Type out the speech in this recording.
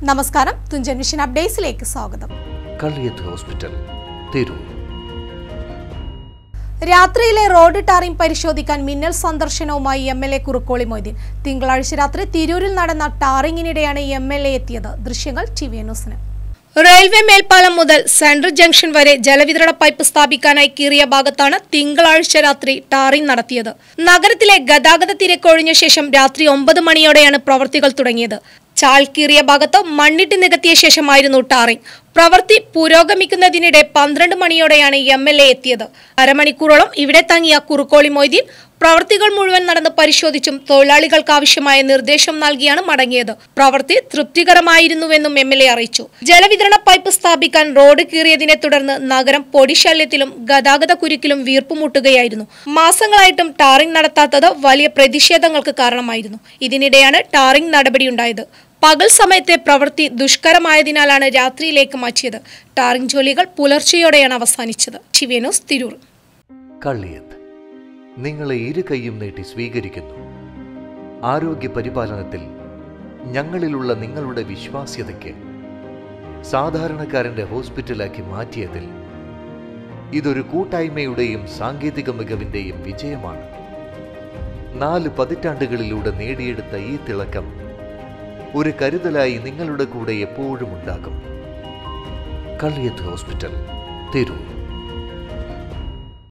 നമസ്കാരം തുഞ്ചൻ മിഷൻ അപ്ഡേറ്റ്സിലേക്ക് സ്വാഗതം കള്ളിയത്ത് ഹോസ്പിറ്റൽ തിരൂർ രാത്രിയിലെ റോഡ് ടാറിംഗ് പരിശോധിക്കാൻ മിന്നൽ സന്ദർശനവുമായി M L A Kurukkoli Moideen തിങ്കളാഴ്ച രാത്രി തിരൂരിൽ നടന്ന ടാറിംഗിനിടെയാണ് എം എൽ എ എത്തിയത് ദൃശ്യങ്ങൾ ടി വി ന്യൂസിന് റെയിൽവേ മേൽപ്പാലം മുതൽ സെൻട്രൽ ജംഗ്ഷൻ വരെ ജലവിതരണ പൈപ്പ് സ്ഥാപിക്കാനായി കീറിയ ഭാഗത്താണ് തിങ്കളാഴ്ച രാത്രി ടാറിംഗ് നടത്തിയത് നഗരത്തിലെ ഗതാഗത തിരക്കൊഴിഞ്ഞ ശേഷം രാത്രി ഒമ്പത് മണിയോടെയാണ് പ്രവൃത്തികൾ തുടങ്ങിയത് ചാൽ കീറിയ ഭാഗത്ത് മണ്ണിട്ട് നികത്തിയ ശേഷമായിരുന്നു ടാറിംഗ് പ്രവൃത്തി പുരോഗമിക്കുന്നതിനിടെ പന്ത്രണ്ട് മണിയോടെയാണ് എം എൽ എ എത്തിയത് അരമണിക്കൂറോളം ഇവിടെ തങ്ങിയ കുറുക്കോളി മൊയ്തീൻ പ്രവൃത്തികൾ മുഴുവൻ നടന്ന് പരിശോധിച്ചും തൊഴിലാളികൾക്ക് ആവശ്യമായ നിർദ്ദേശം നൽകിയാണ് മടങ്ങിയത് പ്രവൃത്തി തൃപ്തികരമായിരുന്നുവെന്നും എം എൽ എ അറിയിച്ചു ജലവിതരണ പൈപ്പ് സ്ഥാപിക്കാൻ റോഡ് കീറിയതിനെ തുടർന്ന് നഗരം പൊടിശല്യത്തിലും ഗതാഗത കുരുക്കിലും വീർപ്പുമുട്ടുകയായിരുന്നു മാസങ്ങളായിട്ടും ടാറിംഗ് നടത്താത്തത് വലിയ പ്രതിഷേധങ്ങൾക്ക് കാരണമായിരുന്നു ഇതിനിടെയാണ് ടാറിംഗ് നടപടിയുണ്ടായത് പകൽ സമയത്തെ പ്രവൃത്തി ദുഷ്കരമായതിനാലാണ് രാത്രിയിലേക്ക് മാറ്റിയത് ടാറിംഗ് ജോലികൾ പുലർച്ചെയോടെയാണ് അവസാനിച്ചത് ടിവിയനോസ് തിരൂർ കള്ളിയത്ത് നിങ്ങളെ ഇരു കൈയും നീട്ടി സ്വീകരിക്കുന്നു ആരോഗ്യ പരിപാലനത്തിൽ ഞങ്ങളിലുള്ള നിങ്ങളുടെ വിശ്വാസ്യതയ്ക്ക് സാധാരണക്കാരന്റെ ഹോസ്പിറ്റലാക്കി മാറ്റിയതിൽ ഇതൊരു കൂട്ടായ്മയുടെയും സാങ്കേതിക മികവിന്റെയും വിജയമാണ് നാല് പതിറ്റാണ്ടുകളിലൂടെ നേടിയെടുത്ത ഈ തിളക്കം ഒരു കരുതലായി നിങ്ങളുടെ കൂടെ എപ്പോഴും ഉണ്ടാകും കള്ളിയത്ത് ഹോസ്പിറ്റൽ തിരൂർ